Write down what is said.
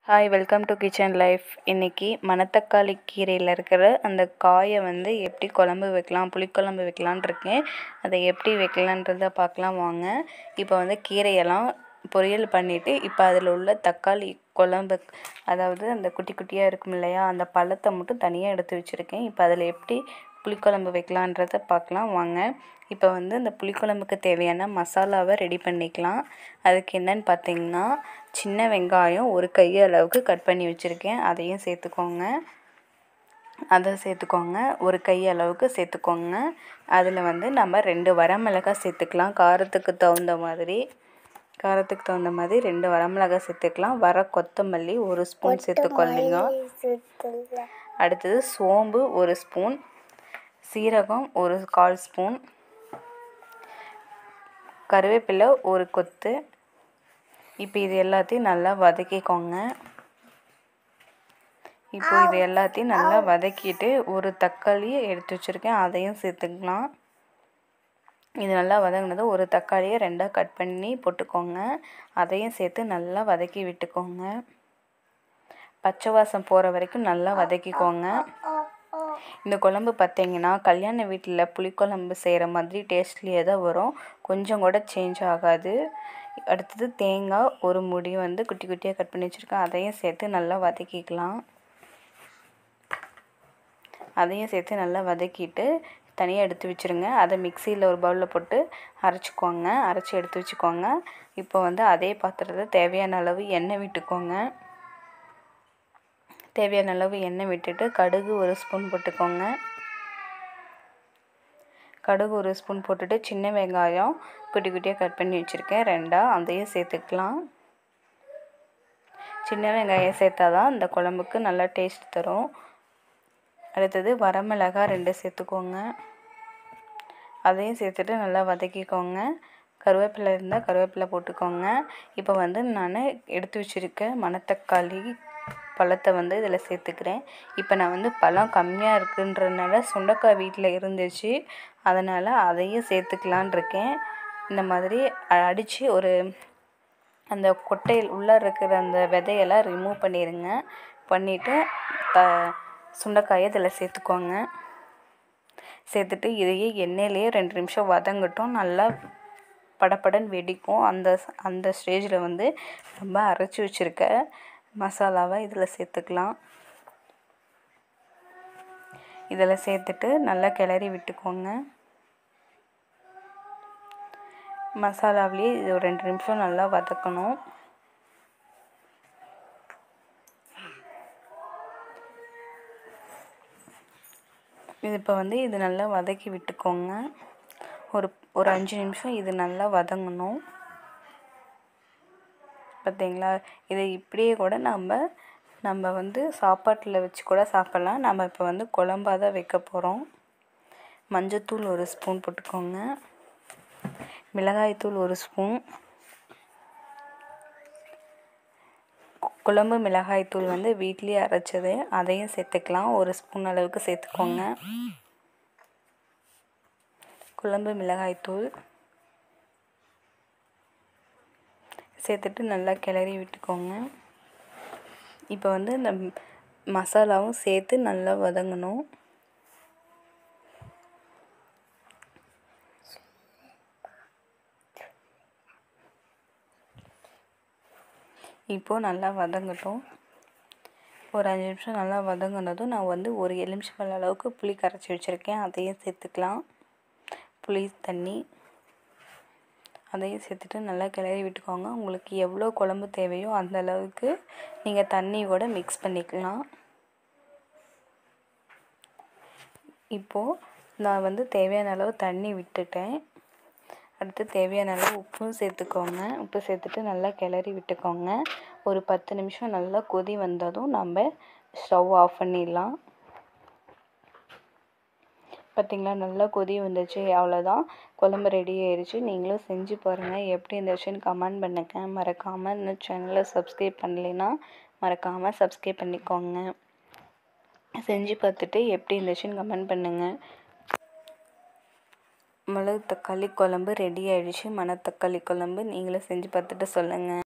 hi welcome to kitchen life இன்றைக்கி மணத்தக்காளி கீரையில் இருக்கிற அந்த காயை வந்து எப்படி குழம்பு வைக்கலாம் புளிக்குழம்பு வைக்கலான்னு இருக்கேன் அதை எப்படி வைக்கலான்றத பார்க்கலாம் வாங்க இப்போ வந்து கீரையெல்லாம் பொரியல் பண்ணிவிட்டு இப்போ அதில் உள்ள தக்காளி குழம்பு அதாவது அந்த குட்டி குட்டியாக இருக்கும் இல்லையா அந்த பழத்தை மட்டும் தனியாக எடுத்து வச்சுருக்கேன் இப்போ அதில் எப்படி புளிக்குழம்பு வைக்கலான்றத பார்க்கலாம் வாங்க இப்போ வந்து அந்த புளிக்குழம்புக்கு தேவையான மசாலாவை ரெடி பண்ணிக்கலாம் அதுக்கு என்னன்னு பார்த்தீங்கன்னா சின்ன வெங்காயம் ஒரு கை அளவுக்கு கட் பண்ணி வச்சுருக்கேன் அதையும் சேர்த்துக்கோங்க அதை சேர்த்துக்கோங்க ஒரு கை அளவுக்கு சேர்த்துக்கோங்க அதில் வந்து நம்ம ரெண்டு வரமிளகாய் சேர்த்துக்கலாம் காரத்துக்கு தகுந்த மாதிரி காரத்துக்கு தகுந்த மாதிரி ரெண்டு வரமிளகாய் சேர்த்துக்கலாம் வர கொத்தமல்லி ஒரு ஸ்பூன் சேர்த்துக்கொள்ளிங்க அடுத்தது சோம்பு ஒரு ஸ்பூன் சீரகம் ஒரு கால் ஸ்பூன் கருவேப்பிலை ஒரு கொத்து இப்போ இது எல்லாத்தையும் நல்லா வதக்கிக்கோங்க இப்போ இது எல்லாத்தையும் நல்லா வதக்கிட்டு ஒரு தக்காளியை எடுத்து வச்சுருக்கேன் அதையும் சேர்த்துக்கலாம் இது நல்லா வதங்கினது ஒரு தக்காளியை ரெண்டாக கட் பண்ணி போட்டுக்கோங்க அதையும் சேர்த்து நல்லா வதக்கி விட்டுக்கோங்க பச்சை வாசம் போகிற வரைக்கும் நல்லா வதக்கிக்கோங்க இந்த குழம்பு பார்த்தீங்கன்னா கல்யாண வீட்டில் புளிக்குழம்பு செய்கிற மாதிரி டேஸ்ட்லேயே தான் வரும் கொஞ்சம் கூட சேஞ்ச் ஆகாது அடுத்தது தேங்காய் ஒரு முடி வந்து குட்டி குட்டியாக கட் பண்ணி வச்சுருக்கேன் அதையும் சேர்த்து நல்லா வதக்கிக்கலாம் அதையும் சேர்த்து நல்லா வதக்கிட்டு தனியாக எடுத்து வச்சுருங்க அதை மிக்சியில் ஒரு பவுலில் போட்டு அரைச்சிக்கோங்க அரைச்சி எடுத்து வச்சுக்கோங்க இப்போ வந்து அதே பாத்திரத்தை தேவையான அளவு எண்ணெய் விட்டுக்கோங்க தேவையான அளவு எண்ணெய் விட்டுட்டு கடுகு ஒரு ஸ்பூன் போட்டுக்கோங்க கடுகு ஒரு ஸ்பூன் போட்டுட்டு சின்ன வெங்காயம் குட்டி குட்டியாக கட் பண்ணி வச்சுருக்கேன் ரெண்டாக அதையும் சேர்த்துக்கலாம் சின்ன வெங்காயம் சேர்த்தா தான் இந்த குழம்புக்கு நல்லா டேஸ்ட் தரும் அடுத்தது வரமிளகாய் ரெண்டு சேர்த்துக்கோங்க அதையும் சேர்த்துட்டு நல்லா வதக்கிக்கோங்க கருவேப்பிலை இருந்தால் கருவேப்பிலை போட்டுக்கோங்க இப்போ வந்து நான் எடுத்து வச்சுருக்க மணத்தக்காளி பழத்தை வந்து இதில் சேர்த்துக்கிறேன் இப்போ நான் வந்து பழம் கம்மியாக இருக்குன்றதுனால சுண்டைக்காய் வீட்டில் இருந்துச்சு அதனால் அதையும் சேர்த்துக்கலான் இருக்கேன் இந்த மாதிரி அடித்து ஒரு அந்த கொட்டையில் உள்ளே இருக்கிற அந்த விதையெல்லாம் ரிமூவ் பண்ணிடுங்க பண்ணிவிட்டு த சுண்டைக்காயை இதில் சேர்த்துக்கோங்க சேர்த்துட்டு இதையே எண்ணெயிலேயே ரெண்டு நிமிஷம் வதங்கட்டும் நல்லா படப்படன்னு வெடிக்கும் அந்த அந்த ஸ்டேஜில் வந்து நம்ம அரைச்சி வச்சுருக்க மசாலாவை இதில் சேர்த்துக்கலாம் இதில் சேர்த்துட்டு நல்லா கிளறி விட்டுக்கோங்க மசாலாவிலேயே இது ஒரு ரெண்டு நிமிஷம் நல்லா வதக்கணும் இது இப்போ வந்து இது நல்லா வதக்கி விட்டுக்கோங்க ஒரு ஒரு அஞ்சு நிமிஷம் இது நல்லா வதங்கணும் பார்த்தீங்களா இதை இப்படியே கூட நம்ம நம்ம வந்து சாப்பாட்டில் வச்சு கூட சாப்பிட்லாம் நம்ம இப்போ வந்து குழம்பாக தான் வைக்க போகிறோம் மஞ்சத்தூள் ஒரு ஸ்பூன் போட்டுக்கோங்க மிளகாய்த்தூள் ஒரு ஸ்பூன் குழம்பு மிளகாய்த்தூள் வந்து வீட்லேயே அரைச்சது அதையும் சேர்த்துக்கலாம் ஒரு ஸ்பூன் அளவுக்கு சேர்த்துக்கோங்க குழம்பு மிளகாய்த்தூள் சேர்த்துட்டு நல்லா கிளறி விட்டுக்கோங்க இப்போ வந்து இந்த மசாலாவும் சேர்த்து நல்லா வதங்கணும் இப்போது நல்லா வதங்கட்டும் ஒரு அஞ்சு நிமிஷம் நல்லா வதங்கினதும் நான் வந்து ஒரு எலுமிச்சம்பழ அளவுக்கு புளி கரைச்சி வச்சுருக்கேன் அதையும் சேர்த்துக்கலாம் புளி தண்ணி அதையும் சேர்த்துட்டு நல்லா கிளறி விட்டுக்கோங்க உங்களுக்கு எவ்வளோ குழம்பு தேவையோ அந்த அளவுக்கு நீங்கள் தண்ணி கூட மிக்ஸ் பண்ணிக்கலாம் இப்போது நான் வந்து தேவையான அளவு தண்ணி விட்டுட்டேன் அடுத்து தேவையான அளவு உப்பும் சேர்த்துக்கோங்க உப்பு சேர்த்துட்டு நல்லா கிளறி விட்டுக்கோங்க ஒரு பத்து நிமிஷம் நல்லா கொதி வந்ததும் நம்ம ஸ்டவ் ஆஃப் பண்ணிடலாம் பார்த்திங்களா நல்லா கொதி வந்துச்சு அவ்வளோதான் குழம்பு ரெடி ஆயிடுச்சு நீங்களும் செஞ்சு பாருங்கள் எப்படி இருந்துச்சுன்னு கமெண்ட் பண்ணுங்க மறக்காமல் இந்த சேனலை சப்ஸ்கிரைப் பண்ணலைன்னா மறக்காமல் சப்ஸ்கிரைப் பண்ணிக்கோங்க செஞ்சு பார்த்துட்டு எப்படி இருந்துச்சுன்னு கமெண்ட் பண்ணுங்கள் மிளகு தக்காளி குழம்பு ரெடி ஆயிடுச்சு மணத்தக்காளி குழம்பு நீங்களும் செஞ்சு பார்த்துட்டு சொல்லுங்கள்